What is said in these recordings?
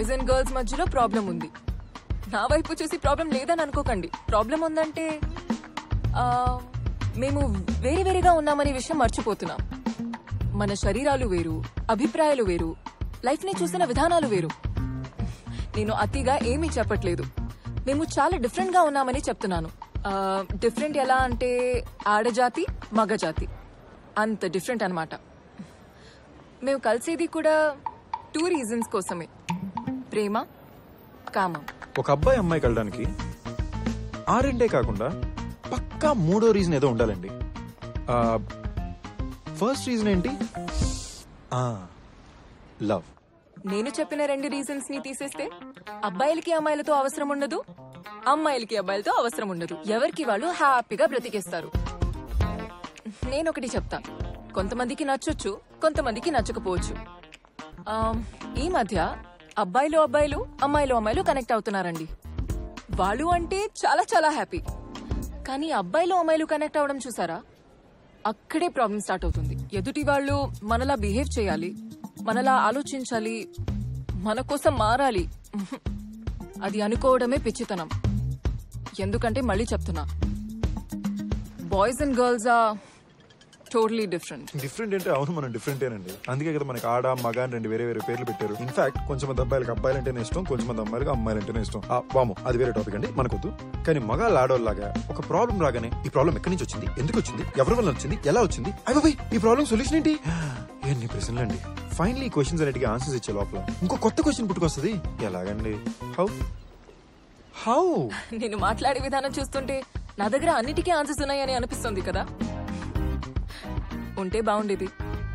Boys and girls మధ్యలో problem ఉంది నా వైపు చూసి ప్రాబ్లం లేదని అనుకోకండి ప్రాబ్లం ఉందంటే ఆ, మేము వేరే వేరేగా ఉన్నామనే విషయం మర్చిపోతున్నాం మన శరీరాలు వేరు అభిప్రాయాలు వేరు లైఫ్ ని చూసిన విధానాలు వేరు నేను అతిగా ఏమీ చెప్పట్లేదు మేము చాలా డిఫరెంట్ గా ఉన్నామని చెప్తున్నాను డిఫరెంట్ ఎలా అంటే ఆడజాతి మగజాతి అంత డిఫరెంట్ అన్నమాట మేము కలిసేది కూడా టూ రీజన్స్ కోసమే ప్రేమ కామం ఒక అబ్బాయి అమ్మాయి కలడానికి ఆ రెండే కాకుండా పక్కా మూడో రీజన్ ఏదో ఉండాలండి ఫస్ట్ రీజన్ ఏంటి లవ్ నేను చెప్పిన రెండు రీజన్స్ ని తీసేస్తే అబ్బాయిలకి అమ్మాయిలతో అవసరం ఉండదు అమ్మాయిలకి అబ్బాయిలతో అవసరం ఉండదు ఎవరికి వాళ్ళు హ్యాపీగా బ్రతికేస్తారు నేను ఒకటి చెప్తా కొంతమందికి నచ్చొచ్చు కొంతమందికి నచ్చకపోవచ్చు ఆ, ఈ మధ్య అబ్బాయిలు అబ్బాయిలు అమ్మాయిలు అమ్మాయిలు కనెక్ట్ అవుతున్నారండి వాళ్ళు అంటే చాలా చాలా హ్యాపీ కానీ అబ్బాయిలు అమ్మాయిలు కనెక్ట్ అవడం చూసారా అక్కడే ప్రాబ్లం స్టార్ట్ అవుతుంది ఎదుటి వాళ్ళు మనలా బిహేవ్ చేయాలి మనలా ఆలోచించాలి మన కోసం మారాలి ఉహు. అది అనుకోవడమే పిచ్చితనం ఎందుకంటే మళ్ళీ చెప్తున్నా బాయ్స్ అండ్ గర్ల్స్ ఆ టోటలీ డిఫరెంట్ డిఫరెంట్ అంటే అవును మనం డిఫరెంటేనండి అందుకే కదా మనకి ఆడ మగ అని రెండు వేరే వేరే పేర్లు పెట్టారు ఇన్ఫాక్ట్ కొంచెం మంది అబ్బాయిలకు అబ్బాయిలు అంటేనే ఇష్టం కొంచెం మంది అమ్మాయిలకు అమ్మాయిలు అంటేనే ఇష్టం ఆ, వాము అది వేరే టాపిక్ అండి మనకొద్దు కానీ మగాళ్ళు ఆడోళ్ళలాగా ఒక ప్రాబ్లం రాగానే ఈ ప్రాబ్లం ఎక్కడి నుంచి వచ్చింది ఎందుకు వచ్చింది ఎవరి వల్ల వచ్చింది ఎలా వచ్చింది అయ్యి ఈ ప్రాబ్లం సొల్యూషన్ ఏంటి ఎన్ని ప్రశ్నలు అండి ఫైనలీ క్వశ్చన్స్ అన్నిటికీ ఆన్సర్స్ ఇచ్చే లోపల ఇంకో కొత్త క్వశ్చన్ పుట్టుకొస్తుంది ఎలాగండి హౌ హౌ నేను మాట్లాడే విధానం చూస్తుంటే నా దగ్గర అన్నిటికీ ఆన్సర్స్ ఉన్నాయని అనిపిస్తుంది కదా ఉంటే బాగుండేది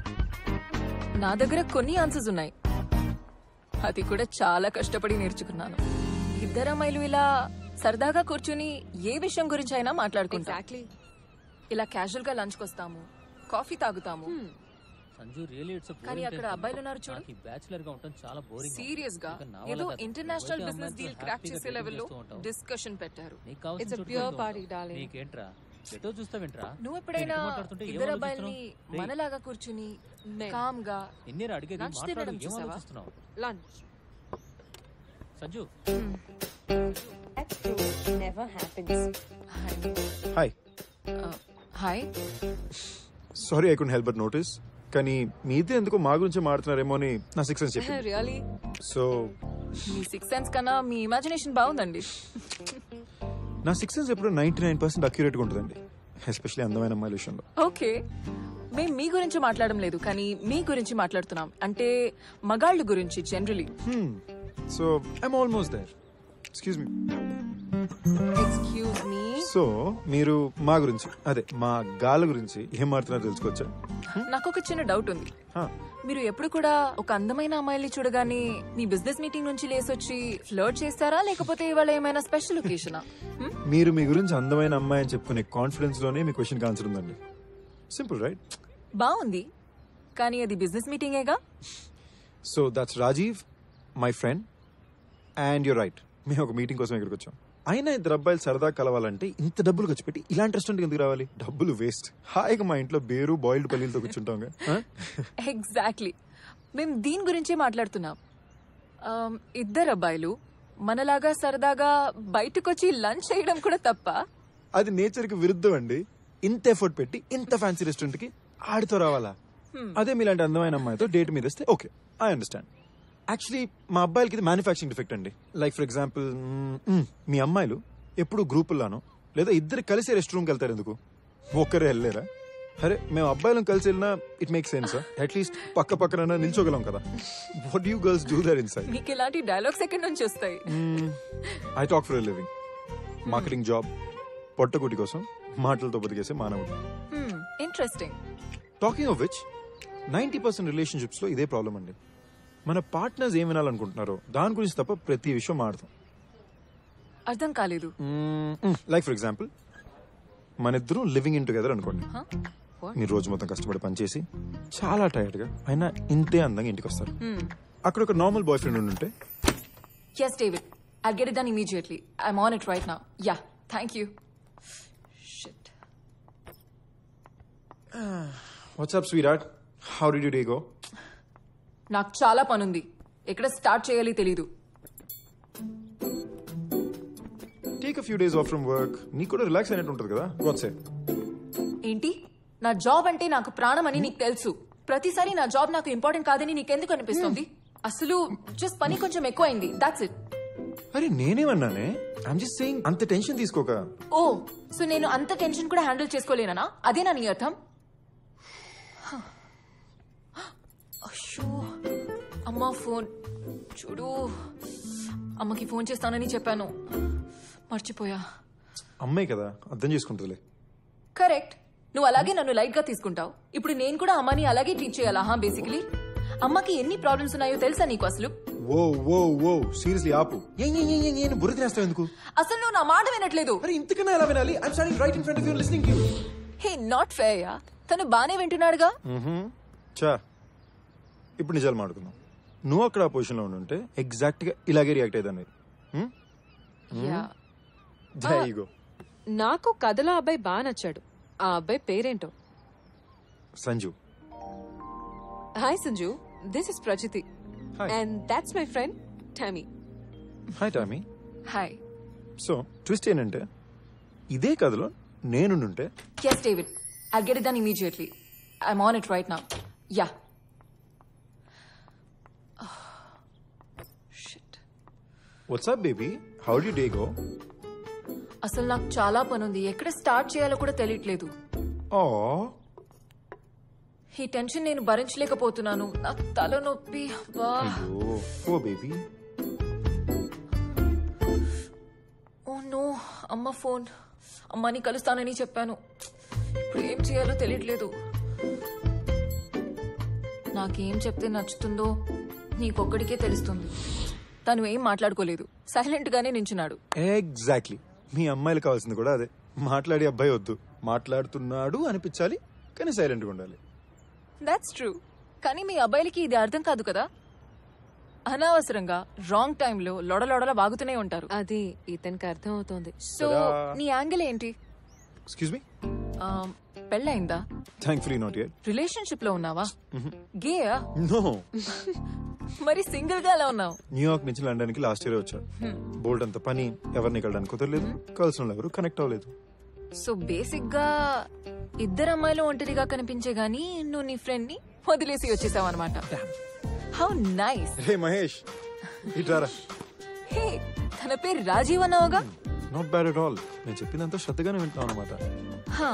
నా దగ్గర కొన్ని ఆన్సర్స్ ఉన్నాయి అది కూడా చాలా కష్టపడి నేర్చుకున్నాను ఇద్దరు అమ్మాయిలు ఇలా సరదాగా కూర్చుని ఏ విషయం గురించి అయినా మాట్లాడుకుంటాం ఇలా క్యాజువల్ గా లంచ్కి వస్తాము కాఫీ తాగుతాము సంజు రియల్లీ ఇట్స్ కానీ అక్కడ అబ్బాయిలు ఉన్నారు చూడు. బ్యాచులర్ గా ఉంటాం చాలా బోరింగ్ సీరియస్ గా ఏదో ఇంటర్నేషనల్ బిజినెస్ డీల్ క్రాక్ చేసే లెవెల్లో డిస్కషన్ పెట్టారు నీకు కావాల్సిన It's a చోటుకి pure వెళ్తూ party, ఉంటావు. darling. నీకేంట్రా ఎటో చూస్తావేంట్రా నువ్వు ఎప్పుడైనా నేను మాట్లాడుతుంటే ఏం ఇద్దరు అబ్బాయిల్ని ఆలోచిస్తున్నావు? రేయ్, మనలాగా కూర్చుని Men. కామ్ గా ఎన్నేరా అడిగేది Lunch మాట్లాడు తినడం ఏం చూసావా? ఆలోచిస్తున్నావు Lunch. Sanju That too never happens. Hi hi sorry I could help but notice కానీ మీదే ఎందుకో మా గురించి మాడుతున్నారేమో అని నా సిక్స్ అని చెప్పి రియలీ సో మీ సిక్స్ సెన్స్ కన్నా మీ ఇమాజినేషన్ బాగుందండి నా సిక్స్ సెన్స్ ఎప్పుడు నైన్టీ నైన్ పర్సెంట్ అక్యురేట్గా ఉంటుందండి ఎస్పెషల్లీ అందమైన అమ్మాయిల విషయంలో ఓకే మేము మీ గురించి మాట్లాడడం లేదు కానీ మీ గురించి మాట్లాడుతున్నాం అంటే మగాళ్ళ గురించి generally so I'm almost there excuse me excuse me so మీరు మా గురించి అదే మా గాల గురించి ఏం మాడుతున్నారో తెలుసుకోవచ్చా నాకు ఒక చిన్న డౌట్ ఉంది హా, మీరు ఎప్పుడు కూడా ఒక అందమైన అమ్మాయిని చూడగానే మీ బిజినెస్ మీటింగ్ నుంచి లేసొచ్చి ఫ్లర్ట్ చేస్తారా లేకపోతే ఇవాళ ఏమైనా స్పెషల్ ఒకేషనా మీరు మీ గురించి అందమైన అమ్మాయి అని చెప్పుకునే కాన్ఫిడెన్స్ లోనే మీ క్వశ్చన్ ఆన్సర్ ఉందండి సింపుల్ రైట్ బాగుంది కానీ అది బిజినెస్ మీటింగేగా so that's Rajeev my friend and you right మేము ఒక మీటింగ్ కోసం ఇక్కడికి వచ్చాం అయినా ఇద్దరు అబ్బాయిలు సరదా కలవాలంటే ఇంత డబ్బులు ఖర్చు పెట్టి ఇలాంటి రెస్టారెంట్ ఎందుకు రావాలి డబ్బులు వేస్ట్ హాయిగా మా ఇంట్లో బేరు బాయిల్డ్ పల్లీలతో కూర్చుంటాం ఎగ్జాక్ట్లీ మేము దీని గురించే మాట్లాడుతున్నాం ఆమ్, ఇద్దరు అబ్బాయిలు మనలాగా సరదాగా బయటకొచ్చి లంచ్ చేయడం కూడా తప్ప అది నేచర్ కి విరుద్ధం అండి ఇంత ఎఫర్ట్ పెట్టి ఇంత ఫ్యాన్సీ రెస్టారెంట్ కి ఆడితో రావాలా అదే మీలాంటి అందమైన అమ్మాయితో డేట్ మీద వస్తే ఓకే ఐ అండర్స్టాండ్ యాక్చువల్లీ మా అబ్బాయిలకి ఇది మ్యానుఫాక్చరింగ్ డిఫెక్ట్ అండి లైక్ ఫర్ ఎగ్జాంపుల్ మీ అమ్మాయిలు ఎప్పుడు గ్రూపుల్లానో లేదా ఇద్దరు కలిసి రెస్ట్ రూమ్కి వెళ్తారు ఎందుకు ఒక్కరే వెళ్ళలేరా అరే మేము అబ్బాయిలను కలిసి వెళ్ళినా ఇట్ మేక్ సెన్స్ అట్లీస్ట్ పక్క పక్కన నిల్చోగలం కదా what you girls do there inside మీకు ఇలాంటి డైలాగ్స్ ఎక్కడి నుంచి వస్తాయి I talk for living marketing job పొట్టకుటి కోసం మాటలతో బతికేసే మానవుడు interesting talking of which ninety percent relationships లో ఇదే ప్రాబ్లం అండి మన పార్ట్నర్స్ ఏం వినాలనుకుంటున్నారో దాని గురించి తప్ప ప్రతి విషయం మాడతాం అర్థం కాలేదు లైక్ ఫర్ ఎగ్జాంపుల్ మన ఇద్దరం లివింగ్ ఇన్ టుగెదర్ అనుకోండి Huh? What? మీరు రోజు మొత్తం కష్టపడి పనిచేసి చాలా టైర్డ్ గా అయినా ఇంతే అందంగా ఇంటికి వస్తారు అక్కడ ఒక నార్మల్ బాయ్ ఫ్రెండ్ ఉంటే Yes, David. I'll get it done immediately. I'm on it right now. Yeah, thank you. Shit. What's up sweetheart how did you day go నాకు చాలా పనుంది ఎక్కడ స్టార్ట్ చేయాలి తెలీదు take a few days off from work నీకు కూడా relax అయినట్టు ఉంటుంది కదా వాట్సే ఏంటి నా జాబ్ అంటే నాకు ప్రాణం అని నీకు తెలుసు ప్రతిసారి నా జాబ్ నాకు ఇంపార్టెంట్ కాదని నీకెందుకు అనిపిస్తుంది అసలు జస్ట్ పని కొంచెం ఎక్కువైంది దాట్స్ ఇట్ అరే నేనేమన్నానే ఐమ్ జస్ట్ సేయింగ్ అంత టెన్షన్ తీసుకోక ఓ సో నేను అంత టెన్షన్ కూడా హ్యాండిల్ చేసుకోలేనా అదేనా నీ అర్థం అయ్యో అమ్మా ఫోన్ చూడు అమ్మకి ఫోన్ చేస్తానని చెప్పాను మర్చిపోయా అమ్మాయి కదా అర్థం చేసుకుంటుందిలే కరెక్ట్ నువ్వు అలాగే నన్ను లైట్ గా తీసుకుంటావు ఇప్పుడు నేను కూడా అమ్మని అలాగే ట్రీట్ చేయాలా హా బేసికలీ అమ్మకి ఎన్ని ప్రాబ్లమ్స్ ఉన్నాయో తెలుసా నీకు అసలు ఓ ఓ ఓ సీరియస్లీ ఆపు ఏం ఏం ఏం ఏం ఏం బుర్ర తినేస్తావు ఎందుకు అసలు నువ్వు నా మాట వినట్లేదు మరి ఇంతకన్నా ఎలా వినాలి I'm standing right in front of you listening you hey not fair yeah తను బానే వింటున్నాడుగా చా ఇప్పుడు నిజాలు మాడుకుందాం నువ్వు అక్కడ ఆ పొజిషన్ లో ఉంటే ఎగ్జాక్ట్ గా ఇలాగే రియాక్ట్ అయ్యేదాన్ని యా జైగో నాకు కథలో అబ్బాయి బాగా నచ్చాడు ఆ అబ్బాయి పేరేంటో Sanju hi Sanju this is Prajithi Hi. And that's my friend Tommy hi Tommy hi so twist ఏంటంటే ఇదే కథలో నేనుంటే Yes, David. I'll get it done immediately. I'm on it right now. Yeah. Shit. What's up baby how did day go అసలు నాకు చాలా పని ఉంది ఎక్కడ స్టార్ట్ చేయాలో కూడా తెలియట్లేదు ఓ ఈ టెన్షన్ నేను భరించలేకపోతున్నాను నా తలనొప్పి అబ్బా అయ్యో ఓ బేబీ ఓ నో అమ్మ ఫోన్ అమ్మని కలుస్తానని చెప్పాను ఇప్పుడు ఏం చేయాలో తెలియట్లేదు నాకేం చెప్తే నచ్చుతుందో నీకొక్కడికే తెలుస్తుంది తను ఏం మాట్లాడుకోలేదు సైలెంట్ గానే నించున్నాడు ఎగ్జాక్ట్లీ మీ అమ్మాయిలు కావాల్సింది కూడా అదే మాట్లాడే అబ్బాయి వద్దు మాట్లాడుతున్నాడు అనిపించాలి కానీ సైలెంట్ గా ఉండాలి దాట్స్ ట్రూ కానీ మీ అబ్బాయిలకి ఇది అర్థం కాదు కదా అనవసరంగా రాంగ్ టైంలో లొడలొడల వాగుతూనే ఉంటారు అది ఇతనికి అర్థం అవుతోంది సో Ta-da. నీ యాంగిల్ ఏంటి ఎక్స్క్యూజ్ మీ ఆ, పెళ్ళయిందా థ్యాంక్ఫుల్లీ నాట్ యet రిలేషన్షిప్ లో ఉన్నావా గేయా నో మరి సింగిల్ గా ఎలా ఉన్నావు న్యూయార్క్ నుంచి లండన్ కి లాస్ట్ ఇయర్ వచ్చా బోల్డ్ అంత పని ఎవరిని కలడానికి కుదరలేదు కలిసిన వాళ్ళు ఎవరు కనెక్ట్ అవ్వలేదు సో బేసిక్ గా ఇద్దరు అమ్మాయిలు ఒంటరిగా కనిపించే గానీ నువ్వు నీ ఫ్రెండ్ ని వదిలేసి వచ్చేసావు అనమాట హౌ నైస్ రే మహేష్ ఇటారా హే తన పేరు రాజీవ్ అన్నావుగా నాట్ బ్యాడ్ అట్ ఆల్ నేను చెప్పిందంతా శ్రద్ధగానే వింటాను అనమాట హా.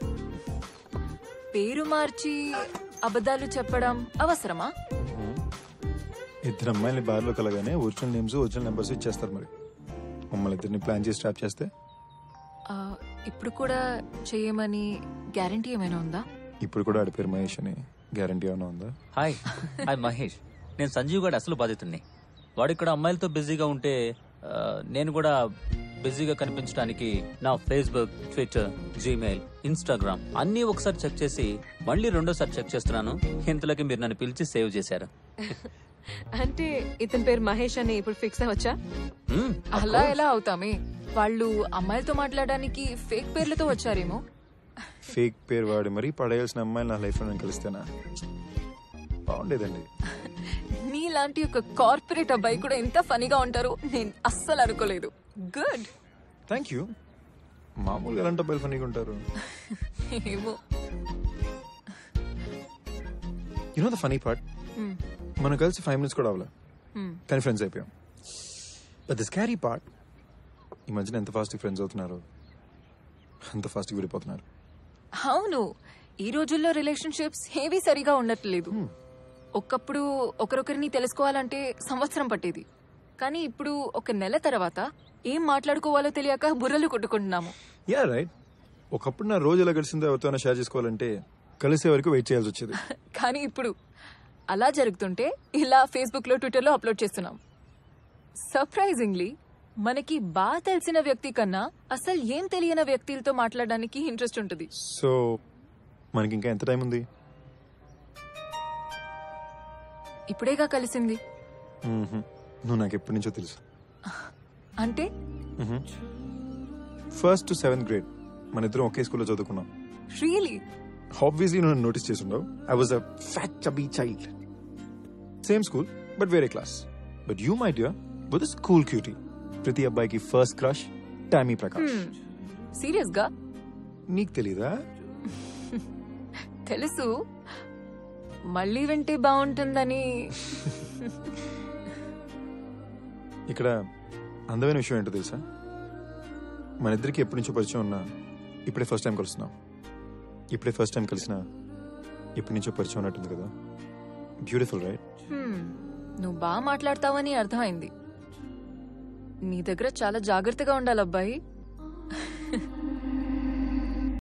పేరు మార్చి అబద్ధాలు చెప్పడం అవసరమా ఇద్దరు అమ్మాయిని బార్లో కలగానే ఒరిజినల్ నేమ్స్ ఒరిజినల్ నెంబర్స్ ఇచ్చేస్తారు మరి మమ్మల్ని ఇద్దరిని ప్లాన్ చేసి ట్రాప్ చేస్తే ఆ, ఇప్పుడు కూడా చేయమని గ్యారంటీ ఏమైనా ఉందా ఇప్పుడు కూడా ఆడి పేరు మహేష్ అని గ్యారంటీ ఏమైనా ఉందా హాయ్ హాయ్ మహేష్ నేను సంజీవ్ గారు అసలు బాధితుడిని వాడు ఇక్కడ అమ్మాయిలతో బిజీగా ఉంటే ఆ, నేను కూడా బిజీగా కనిపించడానికి నా ఫేస్బుక్ ట్విట్టర్ జీమెయిల్ ఇన్స్టాగ్రామ్ అన్నీ ఒకసారి చెక్ చేసి మళ్ళీ రెండోసారి చెక్ చేస్తున్నాను ఇంతలోకి మీరు నన్ను పిలిచి సేవ్ చేశారు అంటే ఇతని పేరు మహేష్ అని ఇప్పుడు ఫిక్స్ అవ్వచ్చా మ్మ్, of అలా course. ఎలా అవుతామే వాళ్ళు అమ్మాయిలతో మాట్లాడడానికి ఫేక్ పేర్లతో వచ్చారేమో ఫేక్ పేరు వాడి మరీ పడేయాల్సిన అమ్మాయిలు నా లైఫ్ లో నేను కలిస్తేనా బాగుండేదండి నీలాంటి ఒక కార్పొరేట్ అబ్బాయి కూడా ఎంత ఫనీగా ఉంటారో నేను అస్సలు అనుకోలేదు గుడ్ థ్యాంక్ యూ మామూలుగా ఎలాంటి అబ్బాయిలు ఫనీగా ఉంటారు ఏమో you know the funny part మనం కలిసి ఫైవ్ మినిట్స్ కూడా అవ్వలే కానీ ఫ్రెండ్స్ అయిపోయాం బట్ ద స్కారీ పార్ట్ ఈ మధ్యన ఎంత ఫాస్ట్ ఫ్రెండ్స్ అవుతున్నారు అంత ఫాస్ట్ విడిపోతున్నారు అవును ఈ రోజుల్లో రిలేషన్షిప్స్ ఏవి సరిగా ఉండట్లేదు ఒకప్పుడు ఒకరొకరిని తెలుసుకోవాలంటే సంవత్సరం పట్టేది కానీ ఇప్పుడు ఒక నెల తర్వాత ఏం మాట్లాడుకోవాలో తెలియక బుర్రలు కొట్టుకుంటున్నాము యా రైట్ ఒకప్పుడు నా రోజు ఎలా గడిచిందో ఎవరితోనైనా షేర్ చేసుకోవాలంటే కలిసే వరకు వెయిట్ చేయాల్సి వచ్చేది కానీ ఇప్పుడు అలా జరుగుతుంటే ఇలా ఫేస్బుక్ లో ట్విట్టర్ లో అప్లోడ్ చేస్తున్నాం సర్ప్రైజింగ్లీ మనకి బాగా తెలిసిన వ్యక్తి కన్నా అసలు ఏం తెలియని వ్యక్తులతో మాట్లాడడానికి ఇంట్రెస్ట్ ఉంటుంది సో మనకి ఇంకా ఎంత టైం ఉంది ఇప్పుడేగా కలిసింది మ్మ్హ. నువ్వు నాకు ఎప్పటి నుంచో తెలుసు అంటే ఫస్ట్ టు సెవెంత్ గ్రేడ్ మన ఇద్దరం ఒకే స్కూల్లో చదువుకున్నాం రియలీ ఆబ్వియస్లీ నువ్వు నోటీస్ చేసి ఉండవు I was a fat chubby child same school but వేరే class but you my dear with school cutie ప్రతి అబ్బాయికి first crush Tommy Prakash serious గా నీకు తెలీదా తెలుసు మళ్ళీ వింటే బాగుంటుందని ఇక్కడ అందమైన విషయం ఏంటో తెలుసా మన ఇద్దరికి ఎప్పటి నుంచో పరిచయం ఉన్నా ఇప్పుడే ఫస్ట్ టైం కలుస్తున్నాం ఇప్పుడే ఫస్ట్ టైం కలిసిన ఇప్పటి నుంచో పరిచయం ఉన్నట్టుంది కదా బ్యూటిఫుల్ రైట్ హ్మ్, నువ్వు బాగా మాట్లాడతావని అర్థమైంది నీ దగ్గర చాలా జాగ్రత్తగా ఉండాలి అబ్బాయి